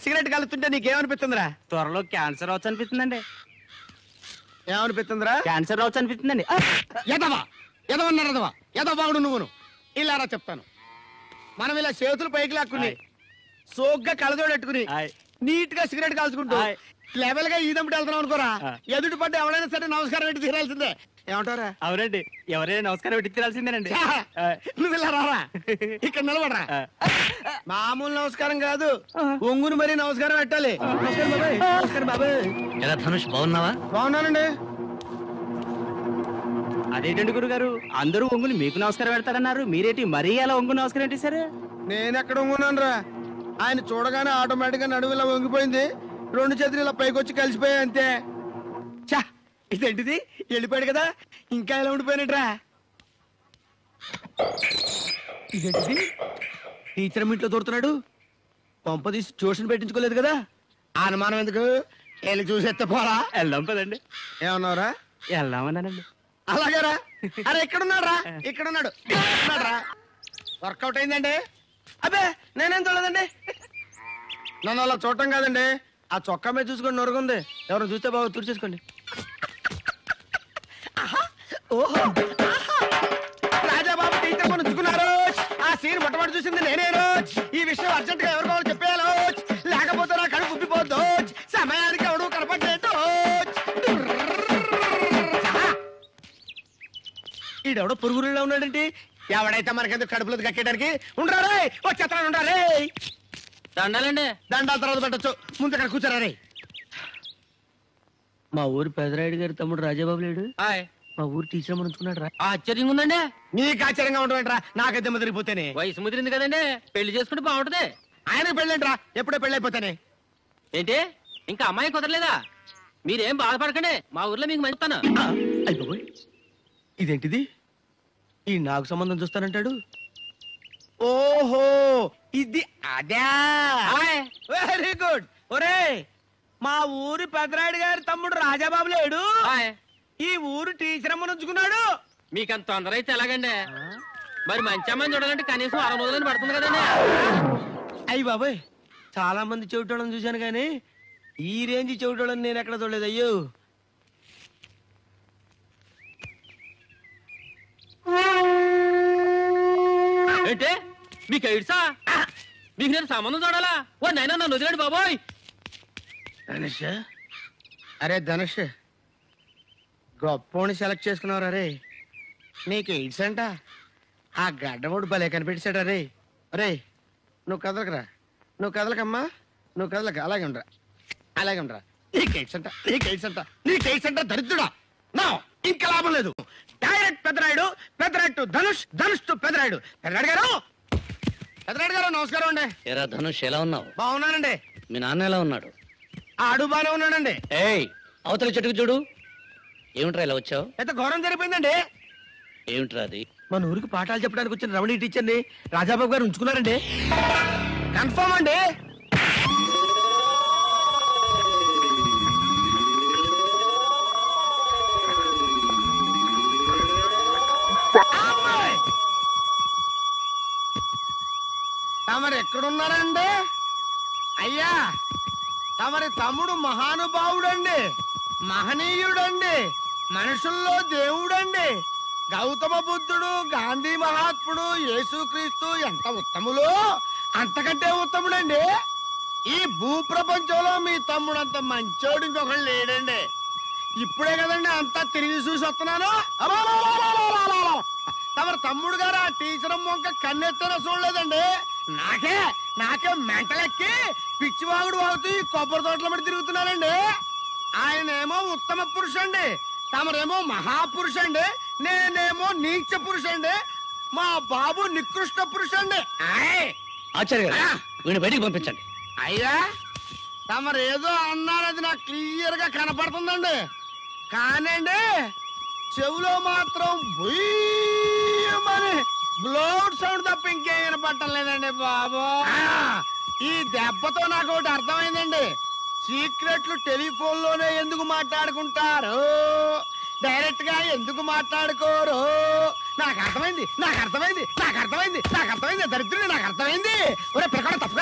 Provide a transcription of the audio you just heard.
Cigarette కలుతుంటే నీకేమనిపిస్తుందిరా త్వరలో cancer రావచ్చు అనిపిస్తుందండి ఏమనిపిస్తుందిరా క్యాన్సర్ రావచ్చు అనిపిస్తుందండి ఆ! ఎదవా ఎదవన్నారు ఎదవా ఎదవాగుడు నువ్వును ఇలారా చెప్తాను మనం ఇలా చేతులు పైకి లాక్కుని ఆయ్. సోగ్గా కలజోడెట్టుకుని ఆయ్. నీట్ గా సిగరెట్ కాల్చుకుంటూ ఆయ్. లెవెల్ గా ఈదంపుడు వెళ్తున్నాం అనుకోరా ఆ. ఎదుటి పడ్డ ఎవడైనా సరే నమస్కారం పెట్టి తీరాల్సిందే ఏమంటారా అవునండి ఎవరైనా నమస్కారం పెట్టి తినాల్సిందేనండి ఆ. నువ్వు ఇలా రారా ఇక్కడ నిలబడరా ఆ. మామూలు నమస్కారం కాదు ఒంగుని మరీ నమస్కారం పెట్టాలి నమస్కారం బాబాయ్ నమస్కారం బాబాయ్ ఎలా ధనుష్ బాగున్నావా బాగున్నానండి అదేంటండి గురుగారు అందరూ ఒంగుని మీకు నమస్కారం పెడతారన్నారు మీరేంటి మరీ అలా ఒంగు నమస్కారం ఏంటి సార్ నేను ఎక్కడ ఒంగున్నాను రా ఆయన చూడగానే ఆటోమేటిక్ గా నడువు ఇలా వంగిపోయింది రెండు చేతులు ఇలా పైకి వచ్చి కలిసిపోయాయి అంతే చా ఇదేంటిది వెళ్ళిపోయాడు కదా ఇంకా ఇలా ఉండిపోయినట్రా ఇదేంటిది టీచర్ ఇంట్లో దొరుకుతున్నాడు పంప తీసి ట్యూషన్ పెట్టించుకోలేదు కదా ఆ అనుమానం ఎందుకు వెళ్ళి చూసేస్తే పోరా వెళ్దాం పదండి ఏమన్నావురా వెళ్దామన్నానండి అలాగేరా అరే ఎక్కడున్నాడు రా ఇక్కడున్నాడు రా వర్కౌట్ అయిందండి అబ్బే నేనేం చూడలేదండి నన్ను అలా చూడటం కాదండి ఆ చొక్కా మీద చూసుకొని నొరుగుంది ఎవరు చూస్తే బాగా తుడిచేసుకోండి ఆహా, ఓహో ఆహా. రాజాబాబు టీచర్ కొని ఉంచుకున్నారు ఆ సీన్ మొట్టమొదటి చూసింది నేనే రోజ్ ఈ విషయం అర్జెంట్ గా ఎవరు కావాలి చెప్పేయాలో లేకపోతే నా కడుపు ఉబ్బిపోద్దు సమయానికి ఎవడు కనపడలేదు ఈడెవడో పురుగురులో ఉన్నాడంటే ఎవడైతే మనకెందుకు కడుపులో కక్కేయడానికి ఉండరా వచ్చేస్తాను ఉండరా దండాలండి దండాల తర్వాత పెట్టచ్చు ముందు అక్కడ కూర్చోరా రే మా ఊరు పెదరాయుడు గారి తమ్ముడు రాజాబాబు లేడు మా ఊరు టీచర్ ఉంచుకున్నాడు రా ఆశ్చర్యంగా ఉందండి నీకు ఆశ్చర్యంగా ఉండవేంట్రా నాకైతే ముదిరిపోతేనే వయసు ముదిరింది కదండి పెళ్లి చేసుకుంటే బాగుంటది ఆయనకు పెళ్ళేంట్రా ఎప్పుడో పెళ్ళైపోతానే ఏంటి ఇంకా అమ్మాయి కుదరలేదా మీరేం బాధపడకండి మా ఊర్లో మీకు మంచుతాను అయిపోయి ఇదేంటిది ఈ నాకు సంబంధం చూస్తానంటాడు ఓహో ఇది అదే వెరీ గుడ్ ఒరే మా ఊరి పెదరాయుడు గారి తమ్ముడు రాజాబాబు లేడు ఈ ఊరు టీచర్ అమ్మను ఉంచుకున్నాడు మీకు అంత తొందర అయితే ఎలాగండి మరి మంచి అమ్మాయిని చూడాలంటే కనీసం అరవై రోజులని పడుతుంది కదండి అయ్యి బాబాయ్ చాలా మంది చెవిటోళ్ళని చూశాను కానీ ఈ రేంజ్ చెవిటోళ్ళని నేను ఎక్కడ చూడలేదు అయ్యో ఏంటి మీకు ఎయిడ్సా మీకు నేను సంబంధం చూడాలా ఓ నైనా నన్ను వదిలేడు బాబోయ్ ధనుష్ అరే ధనుష్ గొప్పోని సెలెక్ట్ చేసుకున్నావు అరే నీకు ఎయిడ్స్ అంట ఆ గడ్డముడు భలే కనిపెట్టాడు అరే అరే నువ్వు కదలకరా నువ్వు కదలకమ్మా నువ్వు కదలక అలాగే ఉండరా అలాగే ఉండరా నీకు ఎయిడ్స్ అంట నీకు ఎయిడ్స్ అంట నీకు ఎయిడ్స్ అంట దరిద్రుడా నా ఇంకా లాభం లేదు డైరెక్ట్ పెద్దరాయుడు పెద్దరాయుడు ధనుష్ ధనుష్ టు పెద్దరాయుడు పెద్దరాయుడు గారు పెద్దరాయుడు గారు నమస్కారం అండి ఎరా ధనుష్ ఎలా ఉన్నావు బాగున్నానండి మీ నాన్న ఎలా ఉన్నాడు ఆడు బాగానే ఉన్నాడండి ఏయ్ అవతల చెట్టుకు చూడు ఏమిట్రా ఇలా వచ్చావు ఎంత ఘోరం జరిగిపోయిందండి ఏమిట్రా అది మన ఊరికి పాఠాలు చెప్పడానికి వచ్చిన రమణి టీచర్ని రాజాబాబు గారు ఉంచుకున్నారండి కన్ఫర్మ్ అండి అమ్మాయ్! తమరు ఎక్కడున్నారండి అయ్యా తమరి తమ్ముడు మహానుభావుడండి మహనీయుడండి మనుషుల్లో దేవుడండి గౌతమ బుద్ధుడు గాంధీ మహాత్ముడు యేసుక్రీస్తు ఎంత ఉత్తములు అంతకంటే ఉత్తముడండి ఈ భూప్రపంచంలో మీ తమ్ముడు అంత మంచోడు ఇంకొకడు లేడండి ఇప్పుడే కదండి అంతా తిరిగి చూసి వస్తున్నాను అబాబాబాబాబాబాబాబా. తమరి తమ్ముడు గారు ఆ టీచర్ మొక్క కన్నెత్తన చూడలేదండి నాకే నాకే మెంటలెక్కి పిచ్చివాగుడు వాగుతూ ఈ కొబ్బరి తోటల మీద తిరుగుతున్నానండి ఆయనేమో ఉత్తమ పురుషండి తమరేమో మహాపురుషండి నేనేమో నీచ పురుషండి మా బాబు నికృష్ట పురుషండి ఆయ్ ఆచార్య గారు ఆ. వీడిని బయటికి పంపించండి అయ్యా తమరు ఏదో అన్నారది నాకు క్లియర్ గా కనపడుతుందండి కానండి చెవులో మాత్రం బుయ్యమని బ్లోడ్ సౌండ్ తప్ప ఇంకేం వినపడటం లేదండి బాబు ఈ దెబ్బతో నాకు ఒకటి అర్థమైందండి సీక్రెట్లు టెలిఫోన్ లోనే ఎందుకు మాట్లాడుకుంటారు డైరెక్ట్ గా ఎందుకు మాట్లాడుకోరు నాకు అర్థమైంది నాకు అర్థమైంది నాకు అర్థమైంది నాకు అర్థమైంది దరిద్రుడు నాకు అర్థమైంది ఒరే పిల్లకాడ తప్పు